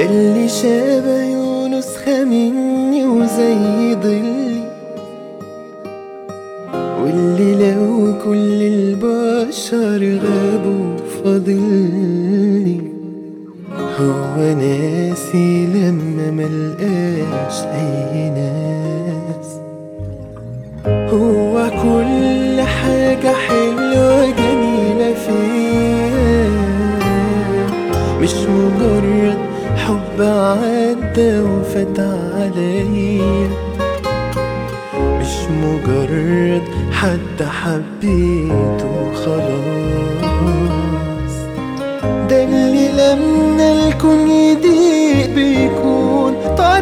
ده اللي شبهه نسخة مني وزي ضلي واللي لو كل البشر غابوا فاضلني هو ناسي لما ملقاش أي ناس هو كل حاجة حلوة جميلة فيها مش مجرد حب عدى وفات عليا مش مجرد حد حبيته خلاص ده اللي لما الكون يضيق بيكون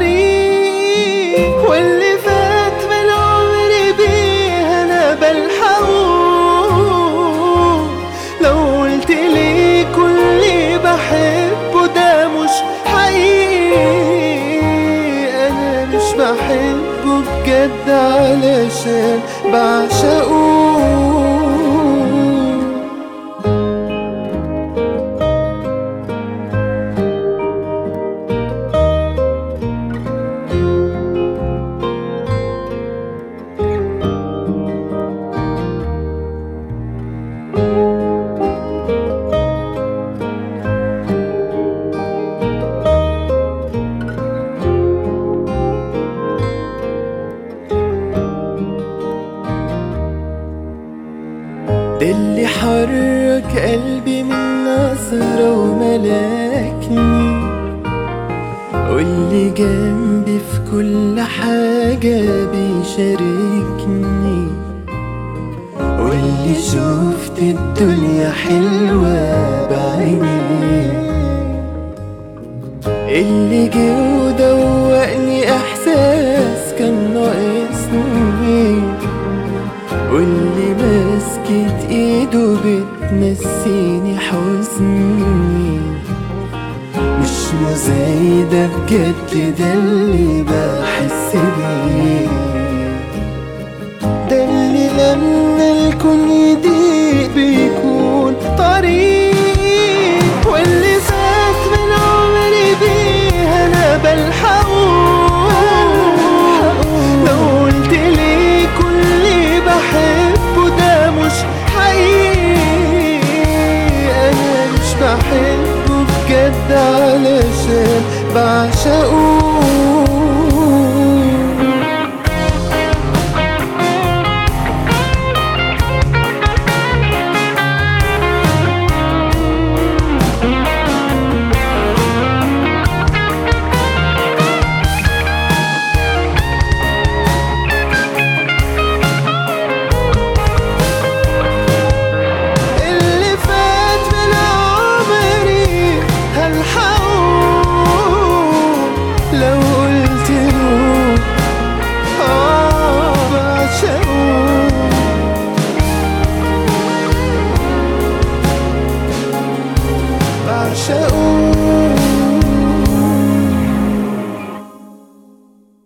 طريق واللي فات من عمري بيه انا بلحقه لو قلت لي كل بحبه ده مش حقيقي انا مش بحبه بجد علشان بعشقه ده اللي حرك قلبي من نظرة وملكني واللي جنبي في كل حاجة بيشاركني واللي شفت الدنيا حلوة بعيني اللي جه ودوقني احساس كان ناقصني واللي مسكت ايده بتنسيني حزني مش مزايدة بجد ده اللي بحس بيه ده اللي لما الكون يضيق بيكون طريق واللي فات من عمري بيه انا بلحقه لو قلت لي كل بحبه ده مش حقيقي انا مش بحبه بجد علشان بعشقه